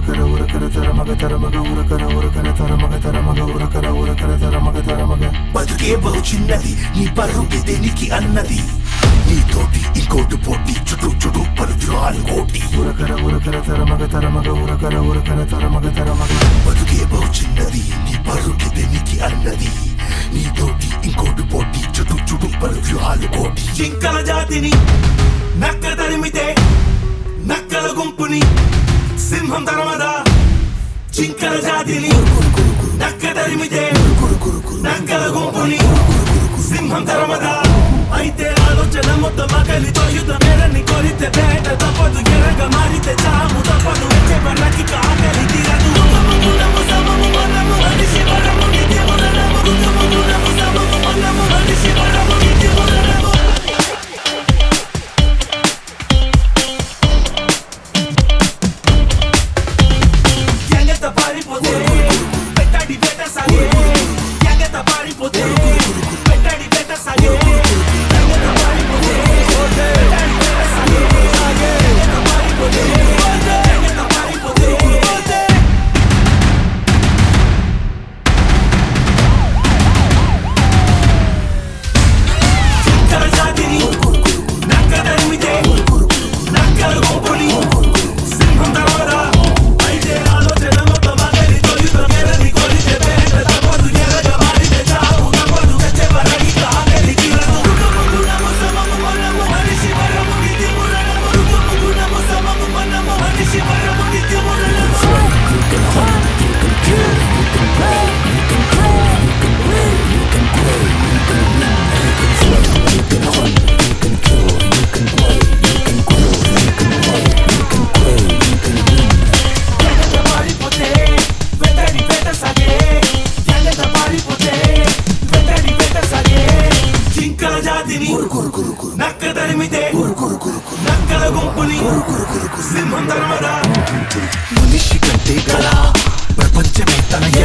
ఉరకర ఉరకర తరమగ తరమగ ఉరకర ఉరకర తరమగ తరమగ ఉరకర ఉరకర తరమగ తరమగ బతుకే బహు చిన్నది నీ పరుగే దేనికి అన్నది నీతోటి ఇంకోటి పోటీ చుట్టూ చుట్టూ పలుద్రాలు కోటి ఉరకర ఉరకర తరమగ తరమగ ఉరకర ఉరకర తరమగ తరమగ బతుకే బహు చిన్నది నీ పరుగే దేనికి అన్నది నీతోటి ఇంకోటి పోటీ చుట్టూ చుట్టూ పలుద్రాలు కోటి జింకల జాతిని నక్క తరిమితే నక్కల గుంపుని సింహం తరమదా జింకల జాతిని నక్క తరిమితే నక్కల గుంపుని సింహం తరమదా అయితే ఆలోచన మొత్తం ఆకలితో యుద్ధ మేరని కొరితే పేట తప్పదు ఎరగ మారితే చాము తప్పదు వచ్చే పర్లకి ఆకలి తీరదు ఉత్తమమునము సమము మనము మనిషి వరము నిత్యము నరము ఉత్తమమునము సమము మనము మనిషి వరము నిత్యము నరము ఎంగత పారిపోతే పెట్టాడి పేట సాగే ఎంగత పారిపోతే పెట్టాడి పేట సాగే ఎంగత పారిపోతే పెట్టాడి పేట సాగే ఎంగత పారిపోతే ఎంగత పారిపోతే జింకల జాతిని నక్క తరిమితే నక్కల గుంపుని సింహం తరవదా అయితే ఆలోచన మొత్తం ఆకలితో యుద్ధం ఎరని కొలితే పేట తప్పదు ఎరగ మారితే చావు తప్పదు తెచ్చే వరకి ఆకలి తీరదు రుకము గుణము సమము మనము మనిషి వరము నిత్యము రణము రుకము గుణము సమము మనము మనిషి వరము నిత్యము రణము ఎంగత పారిపోతే వెంటడి పేట సాగే ఎంగత పారిపోతే వెంటడి పేట సాగే జింకల జాతిని నక్క తరిమితే నక్కల గుంపుని సింహం తరమదా మనిషి కంటే గల ప్రపంచమే తన